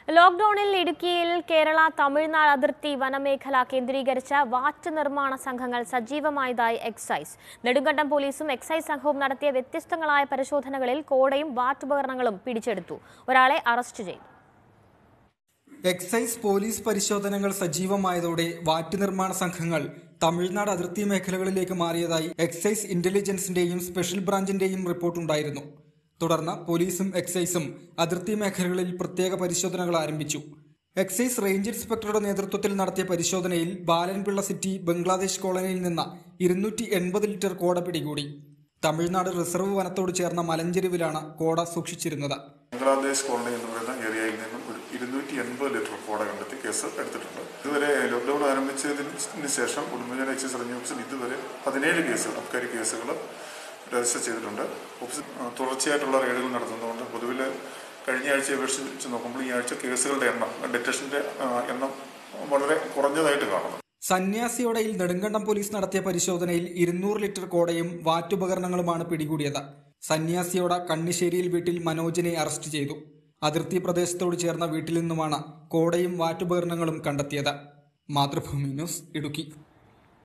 ലോക്ഡൌണിൽ ഇടുക്കിയിൽ കേരള തമിഴ്നാട് അതിർത്തി വനമേഖല കേന്ദ്രീകരിച്ച വാറ്റ് നിർമ്മാണ സംഘങ്ങൾ സജീവമായതായി എക്സൈസ് നെടുങ്കണ്ടം പോലീസും എക്സൈസ് സംഘവും നടത്തിയ വ്യത്യസ്തങ്ങളായ പരിശോധനകളിൽ കോടയും വാറ്റ് ഉപകരണങ്ങളും പിടിച്ചെടുത്തു ഒരാളെ അറസ്റ്റ് ചെയ്തു എക്സൈസ് പോലീസ് പരിശോധനകൾ സജീവമായതോടെ വാറ്റ് നിർമ്മാണ സംഘങ്ങൾ തമിഴ്നാട് അതിർത്തി മേഖലകളിലേക്ക് മാറിയതായി എക്സൈസ് ഇന്റലിജൻസിന്റെയും സ്പെഷ്യൽ ബ്രാഞ്ചിന്റെയും റിപ്പോർട്ടുണ്ടായിരുന്നു തുടർന്ന് പോലീസും എക്സൈസും അതിർത്തി മേഖലകളിൽ പ്രത്യേക പരിശോധനകൾ ആരംഭിച്ചു എക്സൈസ് റേഞ്ച് ഇൻസ്പെക്ടറുടെ നേതൃത്വത്തിൽ നടത്തിയ പരിശോധനയിൽ ബാലൻപിള്ള സിറ്റി ബംഗ്ലാദേശ് കോളനിയിൽ നിന്ന് ഇരുന്നൂറ്റി എൺപത് ലിറ്റർ കോട പിടികൂടി തമിഴ്നാട് റിസർവ് വനത്തോട് ചേർന്ന മലഞ്ചെരുവിലാണ് കോട സൂക്ഷിച്ചിരുന്നത് ബംഗ്ലാദേശ് കോളനി എന്ന് പറയുന്ന ഏരിയയിൽ നിന്നും ഒരു ഇരുന്നൂറ്റി എൺപത് ലിറ്റർ കോട കണ്ടെത്തി കേസ് എടുത്തിട്ടുണ്ട് ഇതുവരെ ലോക്ക്ഡൌൺ ആരംഭിച്ചതിന് ശേഷം ഉടുമ്പൻചോല എക്സൈസ് റേഞ്ച് ഓഫീസിൽ ഇതുവരെ പതിനേഴ് കേസുകൾ അബ്കാരി കേസുകൾ രജിസ്റ്റർ ചെയ്തിട്ടുണ്ട് ഓഫീസ് ആ, തുടർച്ചയായിട്ടുള്ള റെയ്ഡുകൾ നടത്തുന്നതുകൊണ്ട് പൊതുവിൽ കഴിഞ്ഞ ആഴ്ച അപേക്ഷിച്ച് നോക്കുമ്പോൾ ഈ ആഴ്ച കേസുകളുടെ എണ്ണം ഡിറ്റക്ഷൻ്റെ എണ്ണം വളരെ കുറഞ്ഞതായിട്ട് കാണുന്നു സന്യാസിയോടയിൽ നെടുങ്കണ്ടം പോലീസ് നടത്തിയ പരിശോധനയിൽ ഇരുന്നൂറ് ലിറ്റർ കോടയും വാറ്റുപകരണങ്ങളുമാണ് പിടികൂടിയത് സന്യാസിയോട കണ്ണിശ്ശേരിയിൽ വീട്ടിൽ മനോജിനെ അറസ്റ്റ് ചെയ്തു അതിർത്തി പ്രദേശത്തോട് ചേർന്ന വീട്ടിൽ നിന്നുമാണ് കോടയും വാറ്റുപകരണങ്ങളും കണ്ടെത്തിയത് മാതൃഭൂമി ന്യൂസ് ഇടുക്കി